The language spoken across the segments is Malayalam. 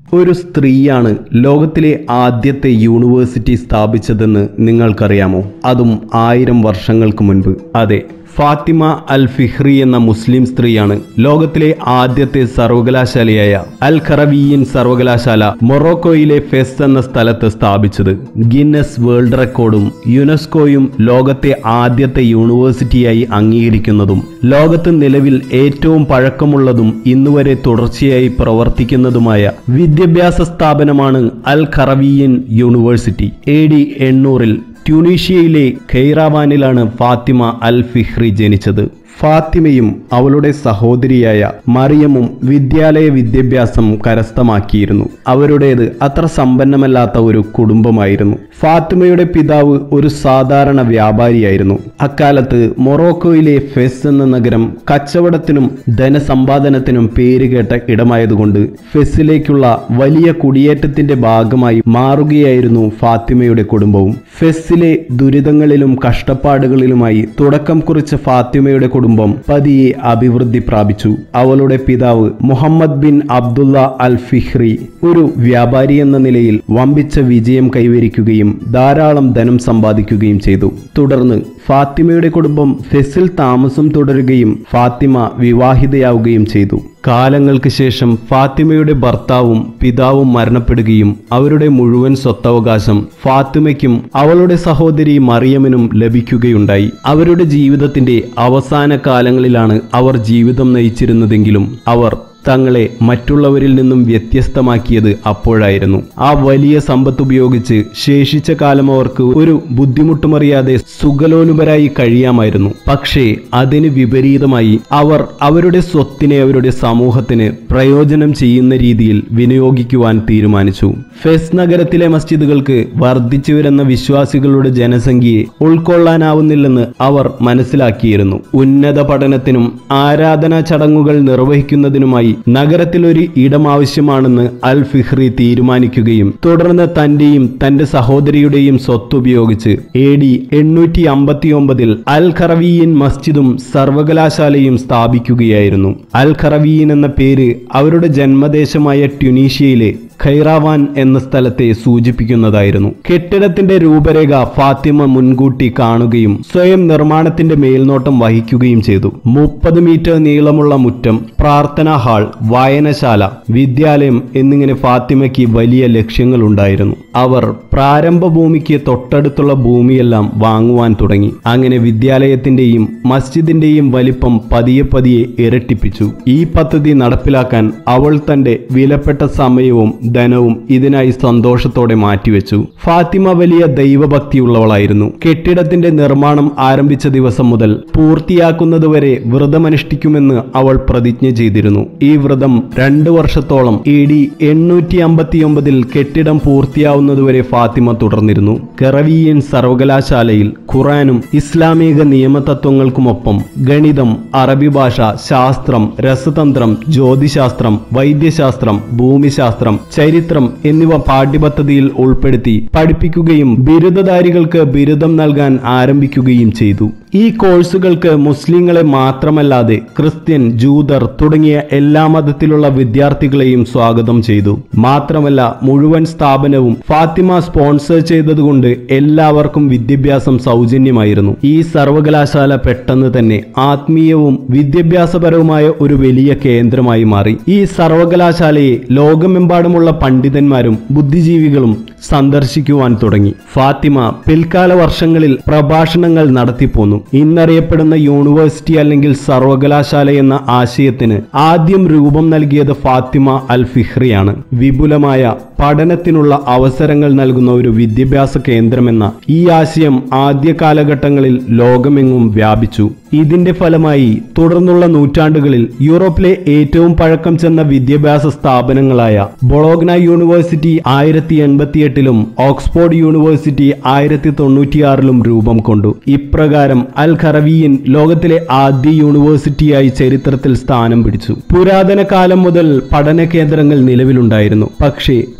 ഒരു സ്ത്രീയാണ് ലോകത്തിലെ ആദ്യത്തെ യൂണിവേഴ്സിറ്റി സ്ഥാപിച്ചതെന്ന് നിങ്ങൾക്കറിയാമോ അതും ആയിരം വർഷങ്ങൾക്ക് മുൻപ് അതെ ഫാത്തിമ അൽ ഫിഹ്രി എന്ന മുസ്ലിം സ്ത്രീയാണ് ലോകത്തിലെ ആദ്യത്തെ സർവകലാശാലയായ അൽ ഖറവിയൻ സർവകലാശാല മൊറോക്കോയിലെ ഫെസ് എന്ന സ്ഥലത്ത് സ്ഥാപിച്ചത് ഗിന്നസ് വേൾഡ് റെക്കോർഡും യുനെസ്കോയും ലോകത്തെ ആദ്യത്തെ യൂണിവേഴ്സിറ്റിയായി അംഗീകരിക്കുന്നതും ലോകത്ത് നിലവിൽ ഏറ്റവും പഴക്കമുള്ളതും ഇന്നുവരെ തുടർച്ചയായി പ്രവർത്തിക്കുന്നതുമായ വിദ്യാഭ്യാസ സ്ഥാപനമാണ് Al Qarawiyyin university A D എണ്ണൂറിൽ ട്യൂണീഷ്യയിലെ ഖൈറാവാനിലാണ് ഫാത്തിമ അൽ ഫിഹ്രി ജനിച്ചത് ഫാത്തിമയും അവളുടെ സഹോദരിയായ മറിയമും വിദ്യാലയ വിദ്യാഭ്യാസം കരസ്ഥമാക്കിയിരുന്നു അവരുടേത് അത്ര സമ്പന്നമല്ലാത്ത ഒരു കുടുംബമായിരുന്നു ഫാത്തിമയുടെ പിതാവ് ഒരു സാധാരണ വ്യാപാരിയായിരുന്നു അക്കാലത്ത് മൊറോക്കോയിലെ ഫെസ് എന്ന നഗരം കച്ചവടത്തിനും ധനസമ്പാദനത്തിനും പേരുകേട്ട ഇടമായതുകൊണ്ട് ഫെസ്സിലേക്കുള്ള വലിയ കുടിയേറ്റത്തിന്റെ ഭാഗമായി മാറുകയായിരുന്നു ഫാത്തിമയുടെ കുടുംബവും ഫെസ്സിലെ ദുരിതങ്ങളിലും കഷ്ടപ്പാടുകളിലുമായി തുടക്കം കുറിച്ച ഫാത്തിമയുടെ കുടുംബം പതിയെ അഭിവൃദ്ധി പ്രാപിച്ചു അവളുടെ പിതാവ് Muhammad bin Abdullah al Fihri ഒരു വ്യാപാരി എന്ന നിലയിൽ വമ്പിച്ച വിജയം കൈവരിക്കുകയും ധാരാളം ധനം സമ്പാദിക്കുകയും ചെയ്തു തുടർന്ന് ഫാത്തിമയുടെ കുടുംബം ഫെസിൽ താമസം തുടരുകയും ഫാത്തിമ വിവാഹിതയാവുകയും ചെയ്തു കാലങ്ങൾക്ക് ശേഷം ഫാത്തിമയുടെ ഭർത്താവും പിതാവും മരണപ്പെടുകയും അവരുടെ മുഴുവൻ സ്വത്തവകാശം ഫാത്തിമയ്ക്കും അവളുടെ സഹോദരി മറിയമിനും ലഭിക്കുകയുണ്ടായി അവരുടെ ജീവിതത്തിന്റെ അവസാന കാലങ്ങളിലാണ് അവർ ജീവിതം നയിച്ചിരുന്നതെങ്കിലും അവർ തങ്ങളെ മറ്റുള്ളവരിൽ നിന്നും വ്യത്യസ്തമാക്കിയത് അപ്പോഴായിരുന്നു ആ വലിയ സമ്പത്ത് ഉപയോഗിച്ച് ശേഷിച്ച കാലം അവർക്ക് ഒരു ബുദ്ധിമുട്ടുമറിയാതെ സുഖലോലുപരായി കഴിയാമായിരുന്നു പക്ഷേ അതിന് വിപരീതമായി അവർ അവരുടെ സ്വത്തിനെ അവരുടെ സമൂഹത്തിന് പ്രയോജനം ചെയ്യുന്ന രീതിയിൽ വിനിയോഗിക്കുവാൻ തീരുമാനിച്ചു ഫെസ് നഗരത്തിലെ മസ്ജിദുകൾക്ക് വർദ്ധിച്ചു വരുന്ന വിശ്വാസികളുടെ ജനസംഖ്യയെ ഉൾക്കൊള്ളാനാവുന്നില്ലെന്ന് അവർ മനസ്സിലാക്കിയിരുന്നു ഉന്നത പഠനത്തിനും ആരാധനാ ചടങ്ങുകൾ നിർവഹിക്കുന്നതിനുമായി നഗരത്തിൽ ഒരു ഇടം ആവശ്യമാണെന്ന് അൽ ഫിഹ്രി തീരുമാനിക്കുകയും തുടർന്ന് തന്റെയും തന്റെ സഹോദരിയുടെയും സ്വത്ത് ഉപയോഗിച്ച് എ ഡി എണ്ണൂറ്റി അമ്പത്തി ഒമ്പതിൽ അൽ ഖറവീൻ മസ്ജിദും സർവകലാശാലയും സ്ഥാപിക്കുകയായിരുന്നു അൽ ഖറവീൻ എന്ന പേര് അവരുടെ ജന്മദേശമായ ട്യുണീഷ്യയിലെ ഖൈറാവാൻ എന്ന സ്ഥലത്തെ സൂചിപ്പിക്കുന്നതായിരുന്നു കെട്ടിടത്തിന്റെ രൂപരേഖ ഫാത്തിമ മുൻകൂട്ടി കാണുകയും സ്വയം നിർമ്മാണത്തിന്റെ മേൽനോട്ടം വഹിക്കുകയും ചെയ്തു മുപ്പത് മീറ്റർ നീളമുള്ള മുറ്റം പ്രാർത്ഥനാ ഹാൾ വായനശാല വിദ്യാലയം എന്നിങ്ങനെ ഫാത്തിമയ്ക്ക് വലിയ ലക്ഷ്യങ്ങളുണ്ടായിരുന്നു അവർ പ്രാരംഭ ഭൂമിക്ക് തൊട്ടടുത്തുള്ള ഭൂമിയെല്ലാം വാങ്ങുവാൻ തുടങ്ങി അങ്ങനെ വിദ്യാലയത്തിന്റെയും മസ്ജിദിന്റെയും വലിപ്പം പതിയെ പതിയെ ഇരട്ടിപ്പിച്ചു ഈ പദ്ധതി നടപ്പിലാക്കാൻ അവൾ തന്റെ വിലപ്പെട്ട സമയവും ധനവും ഇതിനായി സന്തോഷത്തോടെ മാറ്റിവെച്ചു ഫാത്തിമ വലിയ ദൈവഭക്തിയുള്ളവളായിരുന്നു കെട്ടിടത്തിന്റെ നിർമ്മാണം ആരംഭിച്ച ദിവസം മുതൽ പൂർത്തിയാക്കുന്നതുവരെ വ്രതമനുഷ്ഠിക്കുമെന്ന് അവൾ പ്രതിജ്ഞ ചെയ്തിരുന്നു ഈ വ്രതം രണ്ടു വർഷത്തോളം എ ഡി എണ്ണൂറ്റി അമ്പത്തിയൊമ്പതിൽ കെട്ടിടം പൂർത്തിയാവുന്നതുവരെ ഫാത്തിമ തുടർന്നിരുന്നു കറവിയൻ സർവകലാശാലയിൽ ഖുറാനും ഇസ്ലാമിക നിയമതത്വങ്ങൾക്കുമൊപ്പം ഗണിതം അറബി ഭാഷ ശാസ്ത്രം രസതന്ത്രം ജ്യോതിശാസ്ത്രം വൈദ്യശാസ്ത്രം ഭൂമിശാസ്ത്രം ചരിത്രം എന്നിവ പാഠ്യപദ്ധതിയിൽ ഉൾപ്പെടുത്തി പഠിപ്പിക്കുകയും ബിരുദധാരികൾക്ക് ബിരുദം നൽകാൻ ആരംഭിക്കുകയും ചെയ്തു ഈ കോഴ്സുകൾക്ക് മുസ്ലിങ്ങളെ മാത്രമല്ലാതെ ക്രിസ്ത്യൻ ജൂതർ തുടങ്ങിയ എല്ലാ മതത്തിലുള്ള വിദ്യാർത്ഥികളെയും സ്വാഗതം ചെയ്തു മാത്രമല്ല മുഴുവൻ സ്ഥാപനവും ഫാത്തിമ സ്പോൺസർ ചെയ്തതുകൊണ്ട് എല്ലാവർക്കും വിദ്യാഭ്യാസം സൗജന്യമായിരുന്നു ഈ സർവകലാശാല പെട്ടെന്ന് തന്നെ ആത്മീയവും വിദ്യാഭ്യാസപരവുമായ ഒരു വലിയ കേന്ദ്രമായി മാറി ഈ സർവകലാശാലയെ ലോകമെമ്പാടുമുള്ള പണ്ഡിതന്മാരും ബുദ്ധിജീവികളും സന്ദർശിക്കുവാൻ തുടങ്ങി ഫാത്തിമ പിൽക്കാല വർഷങ്ങളിൽ പ്രഭാഷണങ്ങൾ നടത്തിപ്പോന്നു ഇന്നറിയപ്പെടുന്ന യൂണിവേഴ്സിറ്റി അല്ലെങ്കിൽ സർവകലാശാല എന്ന ആശയത്തിന് ആദ്യം രൂപം നൽകിയത് ഫാത്തിമ അൽ ഫിഹ്രിയാണ് വിപുലമായ പഠനത്തിനുള്ള അവസരങ്ങൾ നൽകുന്ന ഒരു വിദ്യാഭ്യാസ കേന്ദ്രമെന്ന ഈ ആശയം ആദ്യ കാലഘട്ടങ്ങളിൽ ലോകമെങ്ങും വ്യാപിച്ചു ഇതിന്റെ ഫലമായി തുടർന്നുള്ള നൂറ്റാണ്ടുകളിൽ യൂറോപ്പിലെ ഏറ്റവും പഴക്കം ചെന്ന വിദ്യാഭ്യാസ സ്ഥാപനങ്ങളായ ബൊളോഗ്ന യൂണിവേഴ്സിറ്റി ആയിരത്തി എൺപത്തിയെട്ടിലും ഓക്സ്ഫോർഡ് യൂണിവേഴ്സിറ്റി ആയിരത്തി തൊണ്ണൂറ്റിയാറിലും രൂപം കൊണ്ടു ഇപ്രകാരം അൽ ഖറവിയൻ ലോകത്തിലെ ആദ്യ യൂണിവേഴ്സിറ്റിയായി ചരിത്രത്തിൽ സ്ഥാനം പിടിച്ചു പുരാതന കാലം മുതൽ പഠന കേന്ദ്രങ്ങൾ നിലവിലുണ്ടായിരുന്നു പക്ഷേ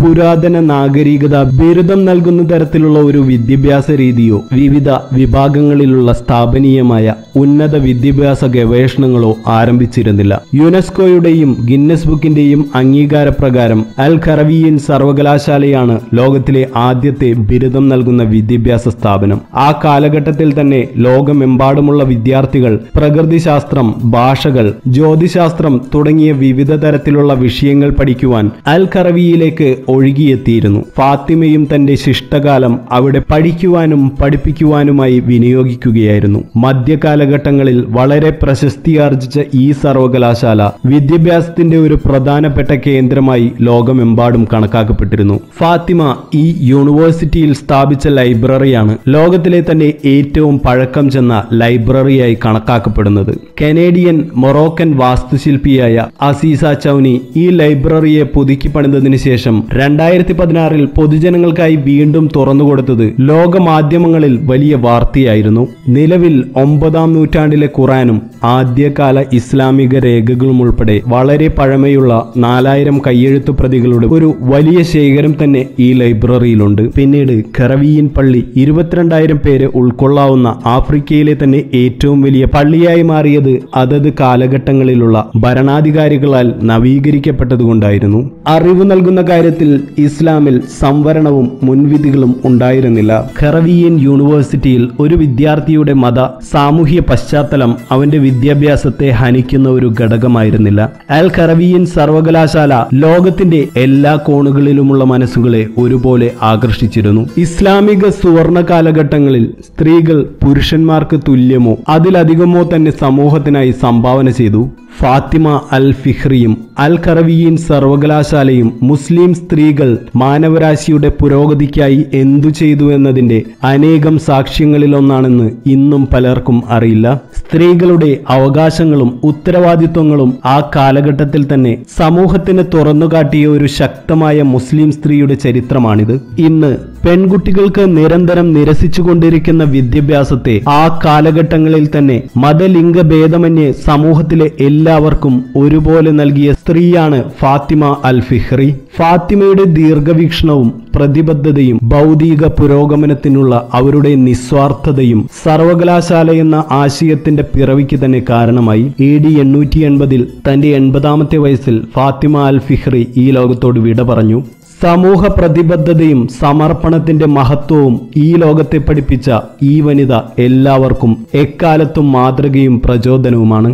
പുരാതന നാഗരികത ബിരുദം നൽകുന്ന തരത്തിലുള്ള ഒരു വിദ്യാഭ്യാസ രീതിയോ വിവിധ വിഭാഗങ്ങളിലുള്ള സ്ഥാപനീയമായ ഉന്നത വിദ്യാഭ്യാസ ഗവേഷണങ്ങളോ ആരംഭിച്ചിരുന്നില്ല യുനെസ്കോയുടെയും ഗിന്നസ് ബുക്കിന്റെയും അംഗീകാരപ്രകാരം അൽ ഖറവിയൻ സർവകലാശാലയാണ് ലോകത്തിലെ ആദ്യത്തെ ബിരുദം നൽകുന്ന വിദ്യാഭ്യാസ സ്ഥാപനം ആ കാലഘട്ടത്തിൽ തന്നെ ലോകമെമ്പാടുമുള്ള വിദ്യാർത്ഥികൾ പ്രകൃതിശാസ്ത്രം ഭാഷകൾ ജ്യോതിശാസ്ത്രം തുടങ്ങിയ വിവിധ തരത്തിലുള്ള വിഷയങ്ങൾ പഠിക്കുവാൻ അൽ ഖറവിയിലേക്ക് ഒഴുകിയെത്തിയിരുന്നു ഫാത്തിമയും തന്റെ ശിഷ്ടകാലം അവിടെ പഠിക്കുവാനും പഠിപ്പിക്കുവാനുമായി വിനിയോഗിക്കുകയായിരുന്നു മധ്യകാലഘട്ടങ്ങളിൽ വളരെ പ്രശസ്തിയാർജിച്ച ഈ സർവകലാശാല വിദ്യാഭ്യാസത്തിന്റെ ഒരു പ്രധാനപ്പെട്ട കേന്ദ്രമായി ലോകമെമ്പാടും കണക്കാക്കപ്പെട്ടിരുന്നു ഫാത്തിമ ഈ യൂണിവേഴ്സിറ്റിയിൽ സ്ഥാപിച്ച ലൈബ്രറിയാണ് ലോകത്തിലെ തന്നെ ഏറ്റവും പഴക്കം ചെന്ന ലൈബ്രറിയായി കണക്കാക്കപ്പെടുന്നത് കനേഡിയൻ മൊറോക്കൻ വാസ്തുശില്പിയായ അസീസ ചൌനി ഈ ലൈബ്രറിയെ പുതുക്കി പണിതതിനു ശേഷം രണ്ടായിരത്തി പതിനാറിൽ പൊതുജനങ്ങൾക്കായി വീണ്ടും തുറന്നുകൊടുത്തത് ലോകമാധ്യമങ്ങളിൽ വലിയ വാർത്തയായിരുന്നു നിലവിൽ ഒമ്പതാം നൂറ്റാണ്ടിലെ ഖുറാനും ആദ്യകാല ഇസ്ലാമിക രേഖകളും ഉൾപ്പെടെ വളരെ പഴമയുള്ള നാലായിരം കയ്യെഴുത്തു പ്രതികളുടെ ഒരു വലിയ ശേഖരം തന്നെ ഈ ലൈബ്രറിയിലുണ്ട് പിന്നീട് ഖറവിയൻ പള്ളി ഇരുപത്തിരണ്ടായിരം പേര് ഉൾക്കൊള്ളാവുന്ന ആഫ്രിക്കയിലെ തന്നെ ഏറ്റവും വലിയ പള്ളിയായി മാറിയത് അതത് കാലഘട്ടങ്ങളിലുള്ള ഭരണാധികാരികളാൽ നവീകരിക്കപ്പെട്ടതുകൊണ്ടായിരുന്നു അറിവ് നൽകുന്ന കാര്യത്തിൽ ഇസ്ലാമിൽ സംവരണവും മുൻവിധികളും ഉണ്ടായിരുന്നില്ല ഖറവിയൻ യൂണിവേഴ്സിറ്റിയിൽ ഒരു വിദ്യാർത്ഥിയുടെ മത സാമൂഹ്യ പശ്ചാത്തലം അവന്റെ വിദ്യാഭ്യാസത്തെ ഹനിക്കുന്ന ഒരു ഘടകമായിരുന്നില്ല അൽ ഖറവിയൻ സർവകലാശാല ലോകത്തിന്റെ എല്ലാ കോണുകളിലുമുള്ള മനസ്സുകളെ ഒരുപോലെ ആകർഷിച്ചിരുന്നു ഇസ്ലാമിക സുവർണ കാലഘട്ടങ്ങളിൽ സ്ത്രീകൾ പുരുഷന്മാർക്ക് തുല്യമോ അതിലധികമോ തന്നെ സമൂഹത്തിനായി സംഭാവന ചെയ്തു ഫാത്തിമ അൽ ഫിഹ്റിയും അൽ ഖറവിയൻ സർവകലാശാലയും മുസ്ലിം സ്ത്രീകൾ മാനവരാശിയുടെ പുരോഗതിക്കായി എന്തു ചെയ്തു എന്നതിന്റെ അനേകം സാക്ഷ്യങ്ങളിലൊന്നാണെന്ന് ഇന്നും പലർക്കും അറിയില്ല സ്ത്രീകളുടെ അവകാശങ്ങളും ഉത്തരവാദിത്വങ്ങളും ആ കാലഘട്ടത്തിൽ തന്നെ സമൂഹത്തിന് തുറന്നുകാട്ടിയ ഒരു ശക്തമായ മുസ്ലിം സ്ത്രീയുടെ ചരിത്രമാണിത് ഇന്ന് പെൺകുട്ടികൾക്ക് നിരന്തരം നിരസിച്ചുകൊണ്ടിരിക്കുന്ന വിദ്യാഭ്യാസത്തെ ആ കാലഘട്ടങ്ങളിൽ തന്നെ മതലിംഗ ഭേദമന്യേ സമൂഹത്തിലെ എല്ലാവർക്കും ഒരുപോലെ നൽകിയ സ്ത്രീയാണ് ഫാത്തിമ അൽ ഫിഹ്റി ഫാത്തിമയുടെ ദീർഘവീക്ഷണവും പ്രതിബദ്ധതയും ഭൗതിക പുരോഗമനത്തിനുള്ള അവരുടെ നിസ്വാർത്ഥതയും സർവകലാശാല എന്ന ആശയത്തിന്റെ പിറവിക്ക് തന്നെ കാരണമായി എ ഡി എണ്ണൂറ്റി എൺപതിൽ തന്റെ എൺപതാമത്തെ വയസ്സിൽ ഫാത്തിമ അൽ ഫിഹ്റി ഈ ലോകത്തോട് വിട പറഞ്ഞു സമൂഹ പ്രതിബദ്ധതയും സമർപ്പണത്തിന്റെ മഹത്വവും ഈ ലോകത്തെ പഠിപ്പിച്ച ഈ വനിത എല്ലാവർക്കും എക്കാലത്തും മാതൃകയും പ്രചോദനവുമാണ്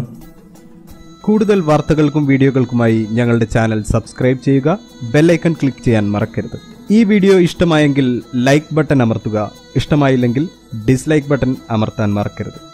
കൂടുതൽ വാർത്തകൾക്കും വീഡിയോകൾക്കുമായി ഞങ്ങളുടെ ചാനൽ സബ്സ്ക്രൈബ് ചെയ്യുക ബെല്ലൈക്കൺ ക്ലിക്ക് ചെയ്യാൻ മറക്കരുത് ഈ വീഡിയോ ഇഷ്ടമായെങ്കിൽ ലൈക്ക് ബട്ടൺ അമർത്തുക ഇഷ്ടമായില്ലെങ്കിൽ ഡിസ്ലൈക്ക് ബട്ടൺ അമർത്താൻ മറക്കരുത്